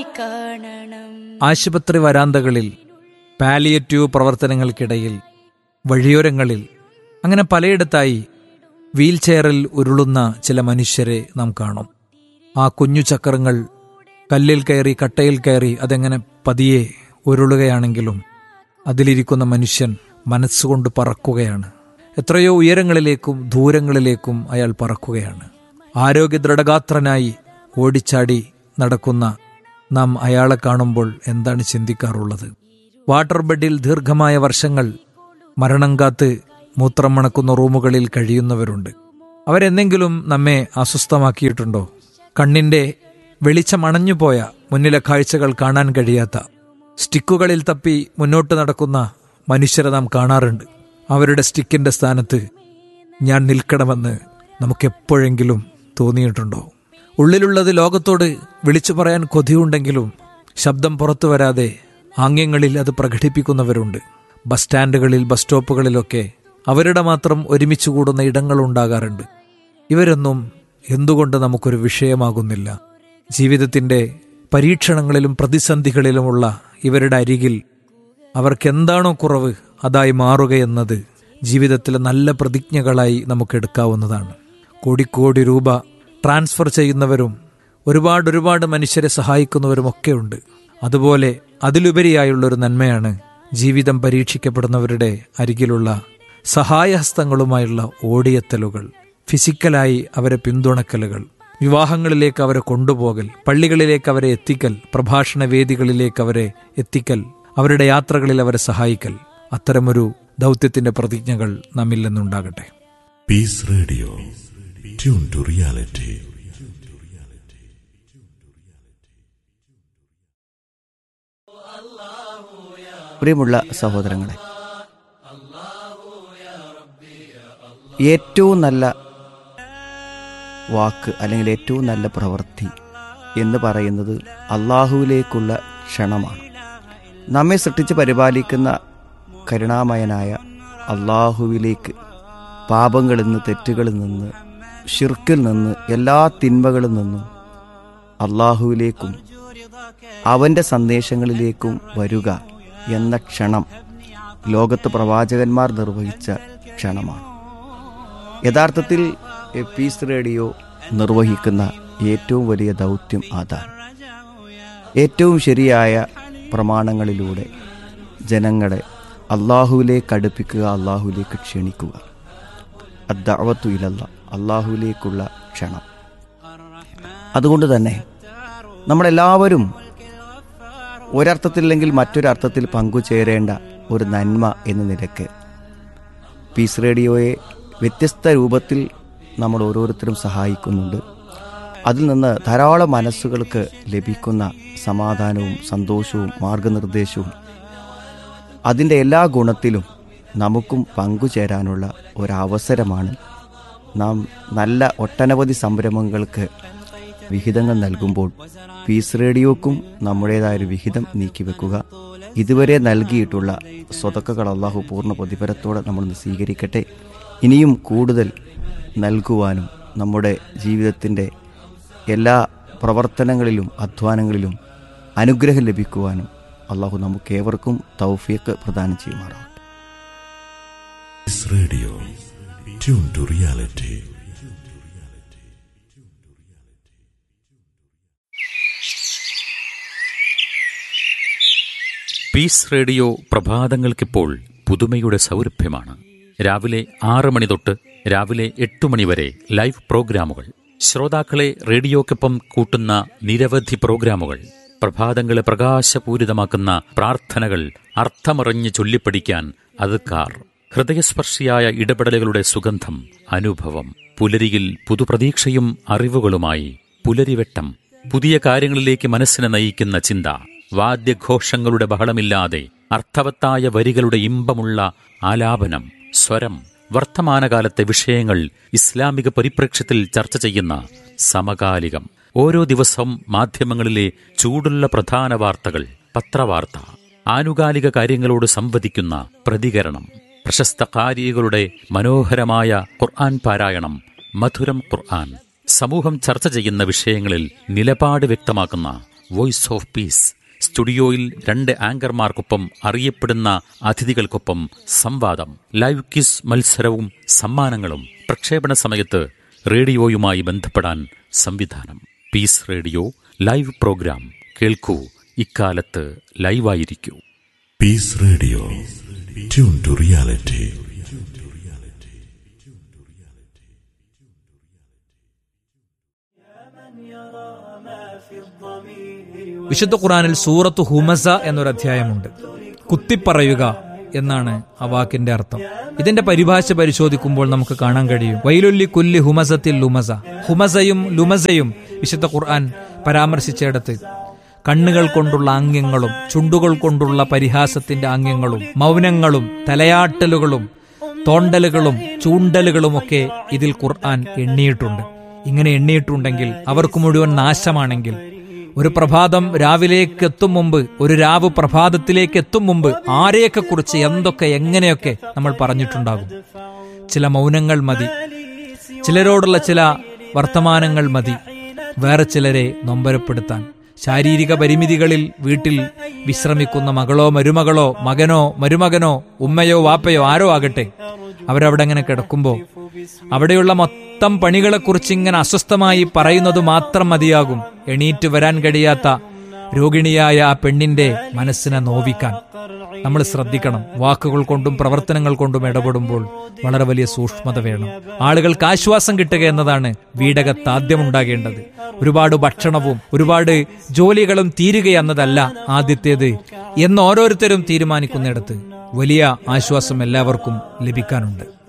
കാണണം ആശുപത്രി വരാന്തകളിൽ പാലിയേറ്റീവ് പ്രവർത്തനങ്ങൾക്കിടയിൽ വഴിയോരങ്ങളിൽ അങ്ങനെ പലയിടത്തായി വീൽചെയറിൽ ഉരുളുന്ന ചില മനുഷ്യരെ നാം കാണും ആ കുഞ്ഞു ചക്രങ്ങൾ കല്ലിൽ കയറി കട്ടയിൽ കയറി അതെങ്ങനെ പതിയെ ഉരുളുകയാണെങ്കിലും അതിലിരിക്കുന്ന മനുഷ്യൻ മനസ്സുകൊണ്ട് പറക്കുകയാണ് എത്രയോ ഉയരങ്ങളിലേക്കും ദൂരങ്ങളിലേക്കും അയാൾ പറക്കുകയാണ് ആരോഗ്യ ദൃഢഗാത്രനായി ഓടിച്ചാടി നടക്കുന്ന നാം അയാളെ കാണുമ്പോൾ എന്താണ് ചിന്തിക്കാറുള്ളത് വാട്ടർ ബെഡിൽ ദീർഘമായ വർഷങ്ങൾ മരണം കാത്ത് മൂത്രം മണക്കുന്ന റൂമുകളിൽ കഴിയുന്നവരുണ്ട് അവരെന്തെങ്കിലും നമ്മെ അസ്വസ്ഥമാക്കിയിട്ടുണ്ടോ കണ്ണിന്റെ വെളിച്ചം അണഞ്ഞുപോയ മുന്നിലെ കാഴ്ചകൾ കാണാൻ കഴിയാത്ത സ്റ്റിക്കുകളിൽ തപ്പി മുന്നോട്ട് നടക്കുന്ന മനുഷ്യരെ നാം കാണാറുണ്ട് അവരുടെ സ്റ്റിക്കിന്റെ സ്ഥാനത്ത് ഞാൻ നിൽക്കണമെന്ന് നമുക്കെപ്പോഴെങ്കിലും തോന്നിയിട്ടുണ്ടോ ഉള്ളിലുള്ളത് ലോകത്തോട് വിളിച്ചു പറയാൻ കൊതിയുണ്ടെങ്കിലും ശബ്ദം പുറത്തു വരാതെ ആംഗ്യങ്ങളിൽ അത് പ്രകടിപ്പിക്കുന്നവരുണ്ട് ബസ് സ്റ്റാൻഡുകളിൽ ബസ് സ്റ്റോപ്പുകളിലൊക്കെ അവരുടെ മാത്രം ഒരുമിച്ച് കൂടുന്ന ഇടങ്ങൾ ഉണ്ടാകാറുണ്ട് ഇവരൊന്നും എന്തുകൊണ്ട് നമുക്കൊരു വിഷയമാകുന്നില്ല ജീവിതത്തിന്റെ പരീക്ഷണങ്ങളിലും പ്രതിസന്ധികളിലുമുള്ള ഇവരുടെ അരികിൽ അവർക്ക് എന്താണോ കുറവ് അതായി മാറുകയെന്നത് ജീവിതത്തിലെ നല്ല പ്രതിജ്ഞകളായി നമുക്ക് എടുക്കാവുന്നതാണ് കോടിക്കോടി രൂപ ട്രാൻസ്ഫർ ചെയ്യുന്നവരും ഒരുപാട് ഒരുപാട് മനുഷ്യരെ സഹായിക്കുന്നവരുമൊക്കെ ഉണ്ട് അതുപോലെ അതിലുപരിയായുള്ളൊരു നന്മയാണ് ജീവിതം പരീക്ഷിക്കപ്പെടുന്നവരുടെ അരികിലുള്ള സഹായഹസ്തങ്ങളുമായുള്ള ഓടിയെത്തലുകൾ ഫിസിക്കലായി അവരെ പിന്തുണക്കലുകൾ വിവാഹങ്ങളിലേക്ക് അവരെ കൊണ്ടുപോകൽ പള്ളികളിലേക്ക് അവരെ എത്തിക്കൽ പ്രഭാഷണ വേദികളിലേക്ക് അവരെ എത്തിക്കൽ അവരുടെ യാത്രകളിൽ അവരെ സഹായിക്കൽ അത്തരമൊരു ദൗത്യത്തിന്റെ പ്രതിജ്ഞകൾ നമ്മിൽ നിന്നുണ്ടാകട്ടെ Peace Radio. Tune to reality. പ്രിയമുള്ള സഹോദരങ്ങളെ ഏറ്റവും നല്ല വാക്ക് അല്ലെങ്കിൽ ഏറ്റവും നല്ല പ്രവൃത്തി എന്ന് പറയുന്നത് അള്ളാഹുവിലേക്കുള്ള ക്ഷണമാണ് നമ്മെ സൃഷ്ടിച്ച് പരിപാലിക്കുന്ന കരുണാമയനായ അള്ളാഹുവിലേക്ക് പാപങ്ങളിൽ നിന്ന് തെറ്റുകളിൽ നിന്ന് ഷിർക്കിൽ നിന്ന് എല്ലാ തിന്മകളിൽ നിന്നും അള്ളാഹുവിലേക്കും അവൻ്റെ സന്ദേശങ്ങളിലേക്കും വരിക എന്ന ക്ഷണം ലോകത്ത് പ്രവാചകന്മാർ നിർവഹിച്ച ക്ഷണമാണ് യഥാർത്ഥത്തിൽ എ പീസ് റേഡിയോ നിർവഹിക്കുന്ന ഏറ്റവും വലിയ ദൗത്യം അതാണ് ഏറ്റവും ശരിയായ പ്രമാണങ്ങളിലൂടെ ജനങ്ങളെ അള്ളാഹുവിലേക്ക് അടുപ്പിക്കുക അള്ളാഹുവിലേക്ക് ക്ഷണിക്കുക അദ്ദാവത്തു ഇലല്ല അള്ളാഹുവിലേക്കുള്ള ക്ഷണം അതുകൊണ്ട് തന്നെ നമ്മളെല്ലാവരും ഒരർത്ഥത്തില്ലെങ്കിൽ മറ്റൊരർത്ഥത്തിൽ പങ്കുചേരേണ്ട ഒരു നന്മ എന്ന നിലക്ക് പീസ് റേഡിയോയെ വ്യത്യസ്ത രൂപത്തിൽ നമ്മൾ ഓരോരുത്തരും സഹായിക്കുന്നുണ്ട് അതിൽ നിന്ന് ധാരാളം മനസ്സുകൾക്ക് ലഭിക്കുന്ന സമാധാനവും സന്തോഷവും മാർഗനിർദ്ദേശവും അതിൻ്റെ എല്ലാ ഗുണത്തിലും നമുക്കും പങ്കുചേരാനുള്ള ഒരവസരമാണ് നാം നല്ല ഒട്ടനവധി സംരംഭങ്ങൾക്ക് വിഹിതങ്ങൾ നൽകുമ്പോൾ പീസ് റേഡിയോക്കും നമ്മുടേതായൊരു വിഹിതം നീക്കിവെക്കുക ഇതുവരെ നൽകിയിട്ടുള്ള സ്വതക്കകൾ അള്ളാഹു പൂർണ്ണ പ്രതിഫലത്തോടെ നമ്മൾ സ്വീകരിക്കട്ടെ ഇനിയും കൂടുതൽ നൽകുവാനും നമ്മുടെ ജീവിതത്തിൻ്റെ എല്ലാ പ്രവർത്തനങ്ങളിലും അധ്വാനങ്ങളിലും അനുഗ്രഹം ലഭിക്കുവാനും അള്ളാഹു നമുക്കേവർക്കും തൗഫിയക്ക് പ്രദാനം ചെയ്യുമാറാവട്ടെ Peace Radio. Tune to reality. Peace radio പ്രഭാതങ്ങൾക്കിപ്പോൾ പുതുമയുടെ സൗരഭ്യമാണ് രാവിലെ ആറ് മണി തൊട്ട് രാവിലെ എട്ട് മണി വരെ ലൈവ് പ്രോഗ്രാമുകൾ ശ്രോതാക്കളെ റേഡിയോക്കൊപ്പം കൂട്ടുന്ന നിരവധി പ്രോഗ്രാമുകൾ പ്രഭാതങ്ങളെ പ്രകാശപൂരിതമാക്കുന്ന പ്രാർത്ഥനകൾ അർത്ഥമറിഞ്ഞ് ചൊല്ലിപ്പഠിക്കാൻ അതുക്കാർ ഹൃദയസ്പർശിയായ ഇടപെടലുകളുടെ സുഗന്ധം അനുഭവം പുലരിയിൽ പുതുപ്രതീക്ഷയും അറിവുകളുമായി പുലരിവെട്ടം പുതിയ കാര്യങ്ങളിലേക്ക് മനസ്സിനെ നയിക്കുന്ന ചിന്ത വാദ്യഘോഷങ്ങളുടെ ബഹളമില്ലാതെ അർത്ഥവത്തായ വരികളുടെ ഇമ്പമുള്ള ആലാപനം സ്വരം വർത്തമാനകാലത്തെ വിഷയങ്ങൾ ഇസ്ലാമിക പരിപ്രേക്ഷ്യത്തിൽ ചർച്ച ചെയ്യുന്ന സമകാലികം ഓരോ ദിവസവും മാധ്യമങ്ങളിലെ ചൂടുള്ള പ്രധാന വാർത്തകൾ പത്രവാർത്ത ആനുകാലിക കാര്യങ്ങളോട് സംവദിക്കുന്ന പ്രതികരണം പ്രശസ്ത കാരികളുടെ മനോഹരമായ ഖുർആൻ പാരായണം മധുരം ഖുർആൻ സമൂഹം ചർച്ച ചെയ്യുന്ന വിഷയങ്ങളിൽ നിലപാട് വ്യക്തമാക്കുന്ന വോയിസ് ഓഫ് പീസ് സ്റ്റുഡിയോയിൽ രണ്ട് ആങ്കർമാർക്കൊപ്പം അറിയപ്പെടുന്ന അതിഥികൾക്കൊപ്പം സംവാദം ലൈവ് ക്വിസ് മത്സരവും സമ്മാനങ്ങളും പ്രക്ഷേപണ സമയത്ത് റേഡിയോയുമായി ബന്ധപ്പെടാൻ സംവിധാനം പീസ് റേഡിയോ ലൈവ് പ്രോഗ്രാം കേൾക്കൂ ഇക്കാലത്ത് ലൈവായിരിക്കൂ Peace Radio. Tune to reality. വിശുദ്ധ ഖുറാനിൽ സൂറത്ത് ഹുമസ എന്നൊരു അധ്യായമുണ്ട് കുത്തിപ്പറയുക എന്നാണ് ആ വാക്കിന്റെ അർത്ഥം ഇതിന്റെ പരിഭാഷ പരിശോധിക്കുമ്പോൾ നമുക്ക് കാണാൻ കഴിയും വൈലുല്ലി കുല്ലി ഹുമസത്തിൽ ലുമസ ഹുമസയും ലുമസയും വിശുദ്ധ ഖുർആൻ പരാമർശിച്ചിടത്ത് കണ്ണുകൾ കൊണ്ടുള്ള ആംഗ്യങ്ങളും ചുണ്ടുകൾ കൊണ്ടുള്ള പരിഹാസത്തിന്റെ ആംഗ്യങ്ങളും മൗനങ്ങളും തലയാട്ടലുകളും തോണ്ടലുകളും ചൂണ്ടലുകളുമൊക്കെ ഇതിൽ ഖുർആൻ എണ്ണിയിട്ടുണ്ട് ഇങ്ങനെ എണ്ണിയിട്ടുണ്ടെങ്കിൽ അവർക്ക് മുഴുവൻ നാശമാണെങ്കിൽ ഒരു പ്രഭാതം രാവിലേക്ക് എത്തും മുമ്പ് ഒരു രാവ് പ്രഭാതത്തിലേക്ക് എത്തും മുമ്പ് ആരെയൊക്കെ കുറിച്ച് എന്തൊക്കെ എങ്ങനെയൊക്കെ നമ്മൾ പറഞ്ഞിട്ടുണ്ടാകും ചില മൗനങ്ങൾ മതി ചിലരോടുള്ള ചില വർത്തമാനങ്ങൾ മതി വേറെ ചിലരെ നൊമ്പരപ്പെടുത്താൻ ശാരീരിക പരിമിതികളിൽ വീട്ടിൽ വിശ്രമിക്കുന്ന മകളോ മരുമകളോ മകനോ മരുമകനോ ഉമ്മയോ വാപ്പയോ ആരോ ആകട്ടെ അവരവിടെ അങ്ങനെ കിടക്കുമ്പോൾ അവിടെയുള്ള മൊത്തം പണികളെക്കുറിച്ച് ഇങ്ങനെ അസ്വസ്ഥമായി പറയുന്നത് മാത്രം മതിയാകും എണീറ്റ് വരാൻ കഴിയാത്ത രോഗിണിയായ ആ പെണ്ണിന്റെ മനസ്സിനെ നോവിക്കാൻ നമ്മൾ ശ്രദ്ധിക്കണം വാക്കുകൾ കൊണ്ടും പ്രവർത്തനങ്ങൾ കൊണ്ടും ഇടപെടുമ്പോൾ വളരെ വലിയ സൂക്ഷ്മത വേണം ആളുകൾക്ക് ആശ്വാസം കിട്ടുക എന്നതാണ് വീടകത്ത് ആദ്യം ഉണ്ടാകേണ്ടത് ഒരുപാട് ഭക്ഷണവും ഒരുപാട് ജോലികളും തീരുക എന്നതല്ല ആദ്യത്തേത് എന്ന് ഓരോരുത്തരും തീരുമാനിക്കുന്നിടത്ത് വലിയ ആശ്വാസം എല്ലാവർക്കും ലഭിക്കാനുണ്ട്